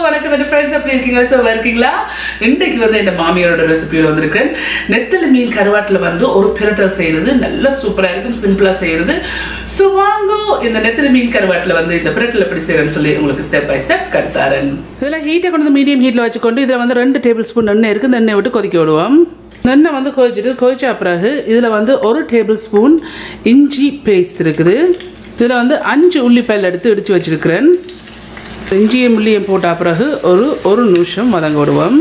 வணக்கம் என் ஃப்ரெண்ட்ஸ் எப்படி இருக்கீங்க ஸோ இருக்கீங்களா இன்றைக்கு வந்து என் மாமியாரோட ரெசிபியோட வந்திருக்கேன் நெத்தலி மீன் கருவாட்டில் வந்து ஒரு பிரட்டல் செய்யறது நல்ல சூப்பராக இருக்கும் சிம்பிளாக செய்யறது ஸோ வாங்கோ இந்த நெத்தலி மீன் கருவாட்டில் வந்து இந்த பிரட்டல் எப்படி செய்யறேன்னு சொல்லி உங்களுக்கு ஸ்டெப் பை ஸ்டெப் கருத்தாரன் இதில் ஹீட்டை கொண்டு வந்து மீடியம் ஹீட்டில் வச்சுக்கொண்டு இதில் வந்து ரெண்டு டேபிள் ஸ்பூன் எண்ணெய் இருக்குது இந்த எண்ணெய் விட்டு கொதிக்க விடுவோம் எண்ணெய் வந்து கொதிச்சுட்டு கொதிச்ச பிறகு இதில் வந்து ஒரு டேபிள் ஸ்பூன் இஞ்சி பேஸ்ட் இருக்குது இதில் வந்து அஞ்சு உள்ளிப்பாயில் எடுத்து இடித்து வச்சிருக்கிறேன் இஞ்சியும் முள்ளியும் போட்ட பிறகு ஒரு ஒரு நிமிஷம் வதங்க விடுவோம்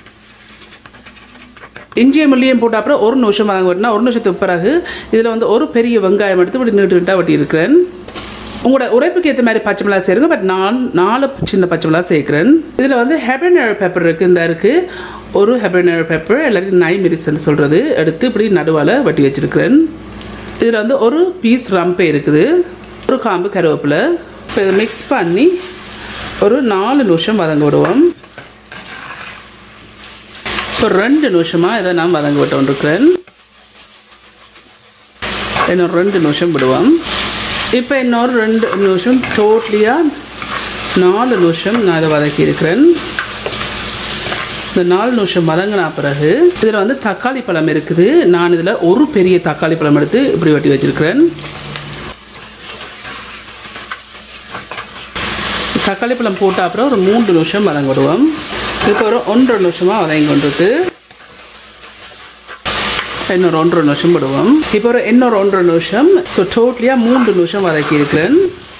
இஞ்சியும் முள்ளியும் போட்ட அப்புறம் ஒரு நிமிஷம் வதங்க விட்டுனா ஒரு நிமிஷத்துக்கு பிறகு இதில் வந்து ஒரு பெரிய வெங்காயம் எடுத்து இப்படி நீட்டு நீட்டாக வெட்டி இருக்கிறேன் உங்களோட உரைப்புக்கு ஏற்ற மாதிரி பச்சை மிளகா சேருங்க பட் நான் நாலு சின்ன பச்சை மிளகா சேர்க்குறேன் இதில் வந்து ஹெபனர் பெப்பர் இருக்குது இந்த இருக்குது ஒரு ஹெபனர் பெப்பர் எல்லாத்தையும் நை மிரிசல் சொல்கிறது எடுத்து இப்படி நடுவால் வெட்டி வச்சிருக்கிறேன் இதில் வந்து ஒரு பீஸ் ரம்பை இருக்குது ஒரு காம்பு கருவேப்பிலை இப்போ இதை மிக்ஸ் பண்ணி ஒரு நாலு நிமிஷம் வதங்க விடுவோம் இப்போ ரெண்டு நிமிஷமாக இதை நான் வதங்க விட்டு இருக்கிறேன் இன்னொரு ரெண்டு நிமிஷம் விடுவோம் இப்போ இன்னொரு ரெண்டு நிமிஷம் டோட்லியாக நாலு நிமிஷம் நான் இதை வதக்கி இருக்கிறேன் இந்த நாலு நிமிஷம் வதங்கின பிறகு இதில் வந்து தக்காளி பழம் இருக்குது நான் இதில் ஒரு பெரிய தக்காளி பழம் எடுத்து இப்படி வெட்டி வச்சிருக்கிறேன் தக்காளி பழம் போட்ட அப்புறம் ஒரு மூன்று நிமிஷம் வதங்க விடுவோம் இப்போ ஒரு ஒன்றரை நிமிஷமாக வதங்கி கொண்டிருக்கு இன்னொரு ஒன்றரை நிமிஷம் விடுவோம் இப்போ ஒரு இன்னொரு ஒன்றரை நிமிஷம் ஸோ டோட்டலியாக மூன்று நிமிஷம் வதக்கி இருக்கிறேன்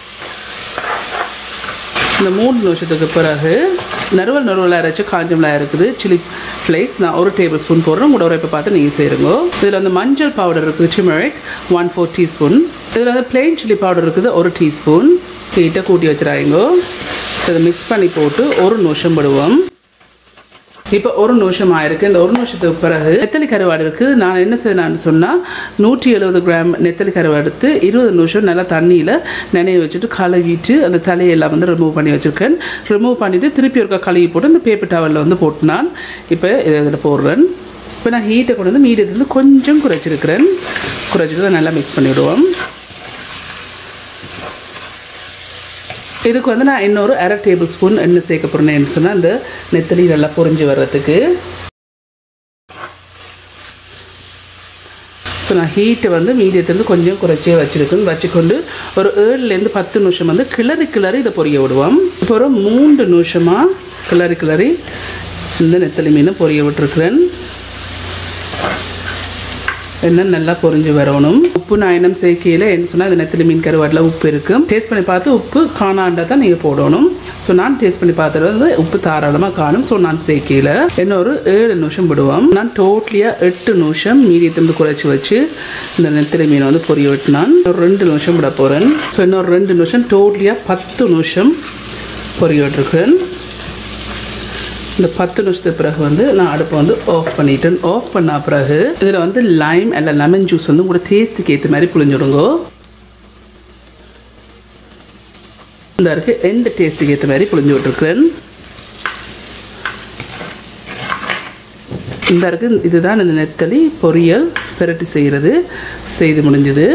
இந்த மூணு நிமிஷத்துக்கு பிறகு நறுவல் நறுவல் அரைச்சி காஞ்ச மிளகாய் இருக்குது சில்லி ஃப்ளேக்ஸ் நான் ஒரு டேபிள் ஸ்பூன் போடுறேன் உங்களோட உரைப்பை பார்த்து நீங்கள் சேருங்க இதில் வந்து மஞ்சள் பவுடர் இருக்குது சிமரிக் ஒன் ஃபோர் டீஸ்பூன் இதில் வந்து பிளெயின் சில்லி பவுடர் இருக்குது ஒரு டீஸ்பூன் ஹீட்டை கூட்டி வச்சுறாங்க இதை மிக்ஸ் பண்ணி போட்டு ஒரு நிமிஷம் விடுவோம் இப்போ ஒரு நிமிஷம் ஆயிருக்கு இந்த ஒரு நிமிஷத்துக்கு பிறகு நெத்தலி கருவாடு இருக்குது நான் என்ன செய்யலான்னு சொன்னால் நூற்றி எழுபது கிராம் நெத்தலி கருவாடு எடுத்து இருபது நிமிஷம் நல்லா தண்ணியில் நினைவு வச்சுட்டு கழுவிட்டு அந்த தலையெல்லாம் வந்து ரிமூவ் பண்ணி வச்சுருக்கேன் ரிமூவ் பண்ணிவிட்டு திருப்பி ஒருக்கா கழுவி போட்டு இந்த பேப்பர் டவலில் வந்து போட்டு நான் இப்போ இதை இதில் போடுறேன் இப்போ நான் ஹீட்டை கொண்டு வந்து மீடியத்தில் கொஞ்சம் குறைச்சிருக்கிறேன் குறைச்சிட்டு நல்லா மிக்ஸ் பண்ணி விடுவோம் இதுக்கு வந்து நான் இன்னொரு அரை டேபிள் ஸ்பூன் எண்ணெய் சேர்க்க போகிறேன்னு சொன்னால் இந்த நெத்தலி நல்லா பொரிஞ்சு வர்றதுக்கு ஸோ நான் ஹீட்டை வந்து மீடியத்துலேருந்து கொஞ்சம் குறைச்சி வச்சுருக்கேன் வச்சுக்கொண்டு ஒரு ஏழுலேருந்து பத்து நிமிஷம் வந்து கிளறி கிளறி இதை பொரிய விடுவோம் இப்போ ஒரு மூன்று நிமிஷமாக கிளறி கிளறி இந்த நெத்தலி மீனை பொரிய விட்டுருக்குறேன் எண்ணெய் நல்லா பொரிஞ்சு வரணும் உப்பு நான் இன்னும் சேர்க்கையில் என்ன சொன்னால் இந்த நெத்திலி மீன் கருவாட்டில் உப்பு இருக்கும் டேஸ்ட் பண்ணி பார்த்து உப்பு காணாண்டா தான் நீங்கள் போடணும் ஸோ நான் டேஸ்ட் பண்ணி பார்த்தது வந்து உப்பு தாராளமாக காணும் ஸோ நான் சேர்க்கையில் என்ன ஒரு ஏழு நிமிஷம் விடுவோம் நான் டோட்டலியாக எட்டு நிமிஷம் மீடியத்திலிருந்து குறைச்சி வச்சு இந்த நெத்திலி மீனை வந்து பொரிய விட்டு நான் ஒரு ரெண்டு நிமிஷம் விட போகிறேன் ஸோ இன்னொரு ரெண்டு நிமிஷம் டோட்டலியாக பத்து நிமிஷம் பொரிய விட்டுருக்கேன் இந்த பத்து நிமிஷத்துக்கு பிறகு வந்து நான் அடுப்பை வந்து ஆஃப் பண்ணிட்டேன் ஆஃப் பண்ண பிறகு இதில் வந்து லைம் அல்ல லெமன் ஜூஸ் வந்து உங்களோட டேஸ்ட்டுக்கு ஏற்ற மாதிரி புளிஞ்சுடுங்க இந்த இருக்கு எந்த டேஸ்ட்டுக்கு ஏற்ற மாதிரி புளிஞ்சு விட்டுருக்குறேன் இந்த இருக்கு இதுதான் இந்த நெத்தலி பொரியல் பெரட்டி செய்கிறது செய்து முடிஞ்சது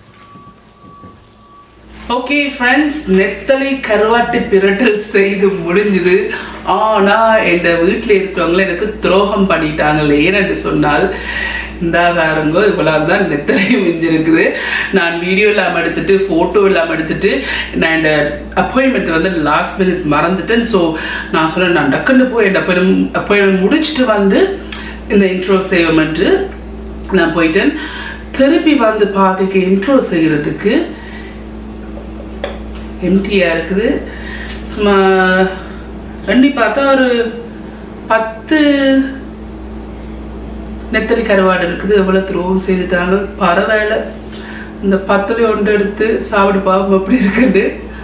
ஓகே ஃப்ரெண்ட்ஸ் நெத்தலி கருவாட்டு பிரட்டல் செய்து முடிஞ்சுது ஆனா என் வீட்டில் இருக்கிறவங்கள எனக்கு துரோகம் பண்ணிட்டாங்க ஏன்னு சொன்னால் இந்த வேறங்கோ இவ்வளவு தான் நெத்தலி மிஞ்சிருக்குது நான் வீடியோ இல்லாமல் எடுத்துட்டு ஃபோட்டோ இல்லாமல் எடுத்துட்டு நான் இந்த அப்பாயின்மெண்ட் வந்து லாஸ்ட் மினிட் மறந்துட்டேன் ஸோ நான் சொன்னேன் நான் டக்குன்னு போய் என் அப்பாயின்மெண்ட் முடிச்சுட்டு வந்து இந்த இன்ட்ரோ செய்வோம்ட்டு நான் போயிட்டேன் திருப்பி வந்து பார்க்க இன்ட்ரோ செய்கிறதுக்கு எம்டியாக இருக்குது சும்மா ரெண்டி பார்த்தா ஒரு பத்து நெத்தலி கருவாடு இருக்குது எவ்வளோ துரோகம் செய்துட்டாங்க பரவாயில்ல இந்த பத்துலேயும் ஒன்று எடுத்து சாப்பிடு பாவம் அப்படி இருக்குது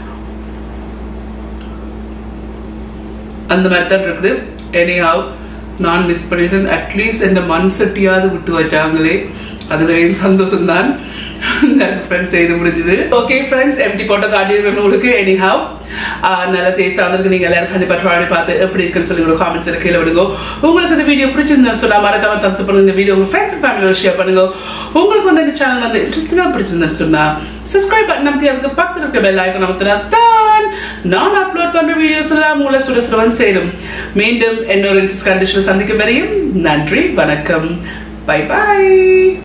அந்த மாதிரி தான் இருக்குது எனிஹாவ் நான் மிஸ் பண்ணிட்டேன் அட்லீஸ்ட் இந்த மண் சட்டியாவது விட்டு வச்சாங்களே அது வரையும் சந்தோஷம் தான் ஃப்ரெண்ட்ஸ் செய்து முடிஞ்சது ஓகே ஃப்ரெண்ட்ஸ் எம்டி போட்டோ காட்டியிருக்கணும் உங்களுக்கு எனிஹாவ் நல்ல டேஸ்ட் ஆனதுக்கு நீங்க எல்லாரும் கண்டிப்பா ட்ரை பண்ணி பார்த்து எப்படி இருக்குன்னு சொல்லி உங்களுக்கு காமெண்ட்ஸ்ல கீழே விடுங்க உங்களுக்கு இந்த வீடியோ பிடிச்சிருந்தா சொன்னா மறக்காம தம்ஸ் பண்ணுங்க இந்த வீடியோ உங்க ஃப்ரெண்ட்ஸ் ஃபேமிலியோட ஷேர் பண்ணுங்க உங்களுக்கு வந்து இந்த சேனல் வந்து இன்ட்ரெஸ்டிங்கா பிடிச்சிருந்தேன்னு சொன்னா சப்ஸ்கிரைப் பட்டன் நமக்கு அதுக்கு பக்கத்துல இருக்க பெல் ஐக்கன் நமக்கு தான் நான் அப்லோட் பண்ற வீடியோஸ் எல்லாம் உங்களை சுட சுட வந்து சேரும் மீண்டும் இன்னொரு இன்ட்ரெஸ்ட் கண்டிஷன் சந்திக்கும் வரையும் நன்றி வணக்கம் பை பை